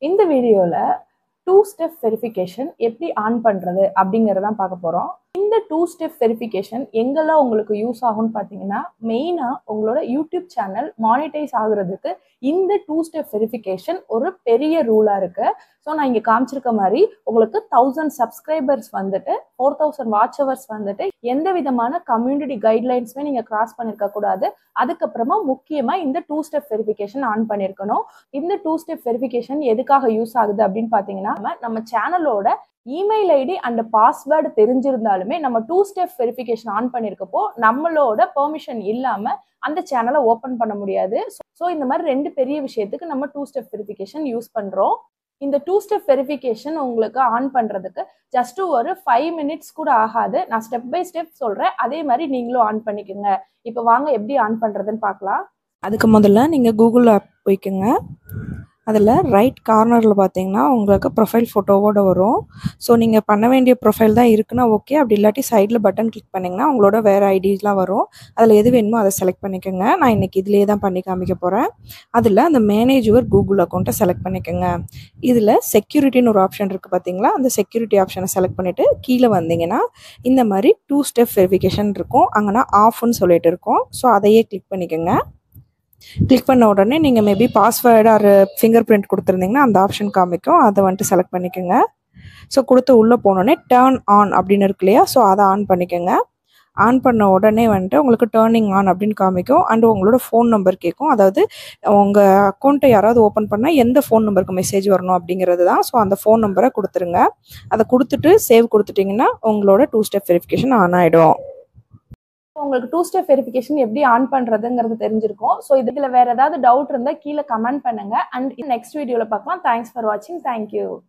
இந்த வீடியோவில் two step verification எப்படி ஆன் பண்ணுறது அப்படிங்கிறதான் பார்க்க போகிறோம் இந்த டூ ஸ்டெப் வெரிஃபிகேஷன் எங்கெல்லாம் உங்களுக்கு யூஸ் ஆகும்னு பார்த்தீங்கன்னா மெயினாக உங்களோட யூடியூப் சேனல் மானிட்டைஸ் ஆகுறதுக்கு இந்த டூ ஸ்டெப் வெரிஃபிகேஷன் ஒரு பெரிய ரூலாக இருக்குது ஸோ நான் இங்கே காமிச்சிருக்க மாதிரி உங்களுக்கு தௌசண்ட் சப்ஸ்கிரைபர்ஸ் வந்துட்டு ஃபோர் தௌசண்ட் வாட்ச் ஹவர்ஸ் வந்துட்டு எந்த விதமான கம்யூனிட்டி கைட்லைன்ஸுமே நீங்கள் கிராஸ் பண்ணியிருக்க கூடாது அதுக்கப்புறமா முக்கியமாக இந்த டூ ஸ்டெப் வெரிஃபிகேஷன் ஆன் பண்ணியிருக்கணும் இந்த டூ ஸ்டெப் வெரிஃபிகேஷன் எதுக்காக யூஸ் ஆகுது அப்படின்னு பார்த்தீங்கன்னா நம்ம- நம்ம சேனலோட இமெயில் ஐடி அண்ட் பாஸ்வேர்டு தெரிஞ்சிருந்தாலுமே நம்ம டூ ஸ்டெப் வெரிஃபிகேஷன் ஆன் பண்ணியிருக்கப்போ நம்மளோட பெர்மிஷன் இல்லாமல் அந்த சேனலை ஓப்பன் பண்ண முடியாது ஸோ இந்த மாதிரி ரெண்டு பெரிய விஷயத்துக்கு நம்ம டூ ஸ்டெப் வெரிஃபிகேஷன் யூஸ் பண்ணுறோம் இந்த டூ ஸ்டெப் வெரிஃபிகேஷன் உங்களுக்கு ஆன் பண்ணுறதுக்கு ஜஸ்ட் ஒரு ஃபைவ் மினிட்ஸ் கூட ஆகாது நான் ஸ்டெப் பை ஸ்டெப் சொல்கிறேன் அதே மாதிரி நீங்களும் ஆன் பண்ணிக்கோங்க இப்போ வாங்க எப்படி ஆன் பண்ணுறதுன்னு பார்க்கலாம் அதுக்கு முதல்ல நீங்கள் கூகுள் ஆப் போய்க்குங்க அதில் ரைட் கார்னரில் பார்த்தீங்கன்னா உங்களுக்கு ப்ரொஃபைல் ஃபோட்டோவோட வரும் ஸோ நீங்கள் பண்ண வேண்டிய ப்ரொஃபைல் தான் இருக்குன்னா ஓகே அப்படி இல்லாட்டி சைடில் பட்டன் கிளிக் பண்ணிங்கன்னா உங்களோட வேறு ஐடிஸ்லாம் வரும் அதில் எது வேணுமோ அதை செலக்ட் பண்ணிக்கோங்க நான் இன்றைக்கி இதிலே தான் பண்ணி காமிக்க போகிறேன் அதில் அந்த மேனேஜ் யுவர் கூகுள் அக்கௌண்ட்டை செலக்ட் பண்ணிக்கோங்க இதில் செக்யூரிட்டின்னு ஒரு ஆப்ஷன் இருக்குது பார்த்தீங்களா அந்த செக்யூரிட்டி ஆப்ஷனை செலக்ட் பண்ணிவிட்டு கீழே வந்தீங்கன்னா இந்த மாதிரி டூ ஸ்டெப் வெரிஃபிகேஷன் இருக்கும் அங்கன்னா ஆஃப்னு சொல்லிட்டு இருக்கும் ஸோ அதையே கிளிக் பண்ணிக்கோங்க கிளிக் பண்ண உடனே நீங்கள் maybe password or fingerprint கொடுத்துருந்தீங்கன்னா அந்த ஆப்ஷன் காமிக்கும் அதை வந்துட்டு செலக்ட் பண்ணிக்கோங்க ஸோ கொடுத்து உள்ளே போனோடனே டேர்ன் ஆன் அப்படின்னு இருக்கு இல்லையா ஸோ அதை ஆன் பண்ணிக்கோங்க ஆன் பண்ண உடனே வந்துட்டு உங்களுக்கு டேர்னிங் ஆன் அப்படின்னு காமிக்கும் அண்ட் உங்களோட ஃபோன் நம்பர் கேட்கும் அதாவது உங்கள் அக்கௌண்ட்டை யாராவது ஓப்பன் பண்ணால் எந்த ஃபோன் நம்பருக்கு மெசேஜ் வரணும் அப்படிங்கிறது தான் ஸோ அந்த ஃபோன் நம்பரை கொடுத்துருங்க அதை கொடுத்துட்டு சேவ் கொடுத்துட்டிங்கன்னா உங்களோட டூ ஸ்டெப் வெரிஃபிகேஷன் ஆன் ஆகிடும் உங்களுக்கு டூ ஸ்டெப் வெரிஃபிகேஷன் எப்படி ஆன் பண்றதுங்கிறது தெரிஞ்சிருக்கும் ஸோ இதுல வேற ஏதாவது டவுட் இருந்தால் கீழே கமெண்ட் பண்ணுங்க அண்ட் நெக்ஸ்ட் வீடியோவில் பார்க்கலாம் தேங்க்ஸ் ஃபார் வாட்சிங் தேங்க்யூ